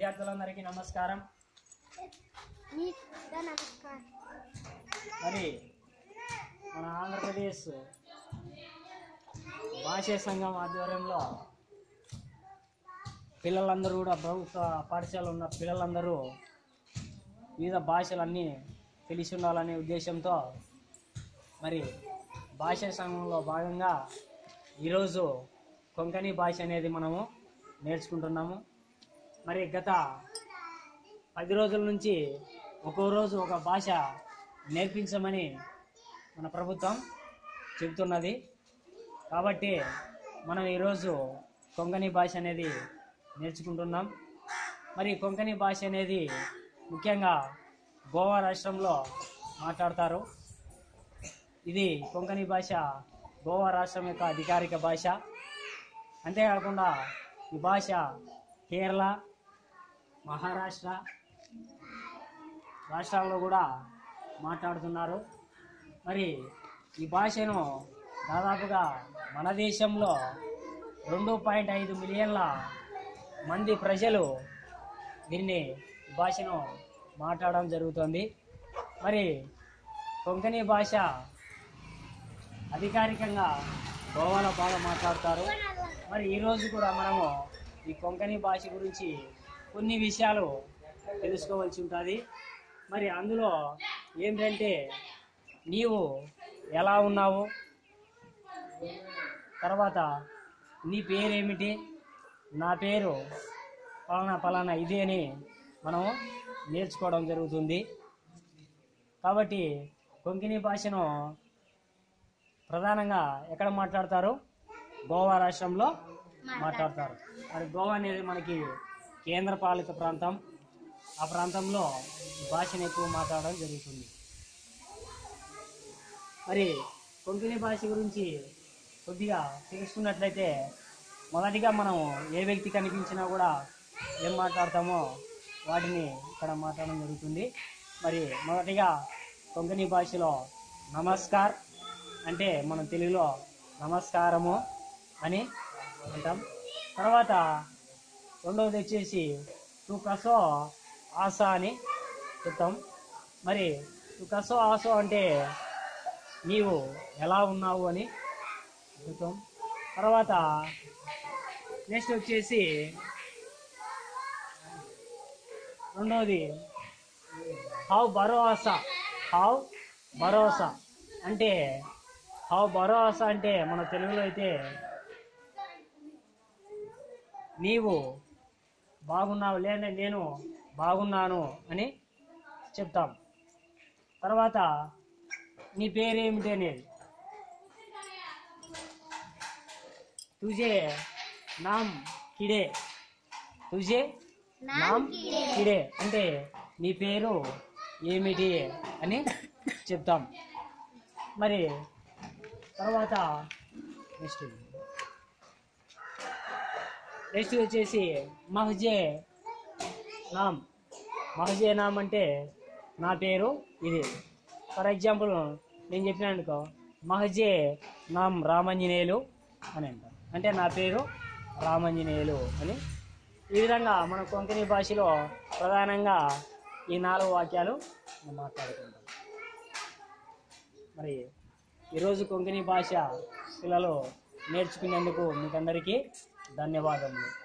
విద్యార్థులందరికీ నమస్కారం నీకు నమస్కారం మరి మన ఆంధ్రప్రదేశ్ భాషా సంఘం ఆధ్వర్యంలో పిల్లలందరూ కూడా ప్రభుత్వ పాఠశాల ఉన్న పిల్లలందరూ వివిధ భాషలన్నీ తెలిసి ఉండాలనే ఉద్దేశంతో మరి భాషా సంఘంలో భాగంగా ఈరోజు కొంకణి భాష అనేది మనము నేర్చుకుంటున్నాము మరి గత పది రోజుల నుంచి ఒక్కో రోజు ఒక భాష నేర్పించమని మన ప్రభుత్వం చెబుతున్నది కాబట్టి మనం ఈరోజు కొంకణి భాష అనేది నేర్చుకుంటున్నాం మరి కొంకణి భాష అనేది ముఖ్యంగా గోవా రాష్ట్రంలో మాట్లాడతారు ఇది కొంకణి భాష గోవా రాష్ట్రం యొక్క అధికారిక భాష అంతేకాకుండా ఈ భాష కేరళ మహారాష్ట్ర రాష్ట్రాల్లో కూడా మాట్లాడుతున్నారు మరి ఈ భాషను దాదాపుగా మన దేశంలో రెండు పాయింట్ ఐదు మిలియన్ల మంది ప్రజలు దీన్ని ఈ భాషను మాట్లాడడం జరుగుతుంది మరి కొంకణి భాష అధికారికంగా గోవాలో బాగా మాట్లాడతారు మరి ఈరోజు కూడా మనము ఈ కొంకణి భాష గురించి కొన్ని విషయాలు తెలుసుకోవాల్సి ఉంటుంది మరి అందులో ఏంటంటే నీవు ఎలా ఉన్నావు తర్వాత నీ పేరేమిటి నా పేరు పలానా పలానా ఇది అని మనము నేర్చుకోవడం జరుగుతుంది కాబట్టి కొంకణి భాషను ప్రధానంగా ఎక్కడ మాట్లాడతారు గోవా రాష్ట్రంలో మాట్లాడతారు మరి గోవా అనేది మనకి కేంద్ర పాలిత ప్రాంతం ఆ ప్రాంతంలో ఈ భాషను ఎక్కువ మాట్లాడడం జరుగుతుంది మరి కొంకణి భాష గురించి కొద్దిగా తెలుసుకున్నట్లయితే మొదటిగా మనం ఏ వ్యక్తి కనిపించినా కూడా ఏం మాట్లాడతామో వాటిని ఇక్కడ మాట్లాడడం జరుగుతుంది మరి మొదటిగా కొంకణి భాషలో నమస్కార్ అంటే మనం తెలుగులో నమస్కారము అని అంటాం తర్వాత రెండవది వచ్చేసి తు కసో ఆశ అని చెప్తాం మరి తు కసో ఆసో అంటే నీవు ఎలా ఉన్నావు అని చెప్తాం తర్వాత నెక్స్ట్ వచ్చేసి రెండవది హౌ భరోసా హౌ భరోసా అంటే హౌ భరోసా అంటే మన తెలుగులో అయితే నీవు బాగున్నావు లేదంటే నేను బాగున్నాను అని చెప్తాం తర్వాత నీ పేరేమిటి అనేది తుజే నామ్ కిడే తుజే నామ్ కిడే అంటే నీ పేరు ఏమిటి అని చెప్తాం మరి తర్వాత నెక్స్ట్ నెక్స్ట్ వచ్చేసి మహజే నామ్ మహజే నామ్ అంటే నా పేరు ఇది ఫర్ ఎగ్జాంపుల్ నేను చెప్పిన అనుకో మహజే నామ్ రామంజనేయులు అని అంటారు అంటే నా పేరు రామంజనేయులు అని ఈ విధంగా మన కొంకణి భాషలో ప్రధానంగా ఈ నాలుగు వాక్యాలు మనం మాట్లాడుకుంటాం మరి ఈరోజు కొంకణి భాష పిల్లలు నేర్చుకునేందుకు మీకందరికీ ధన్యవాదములు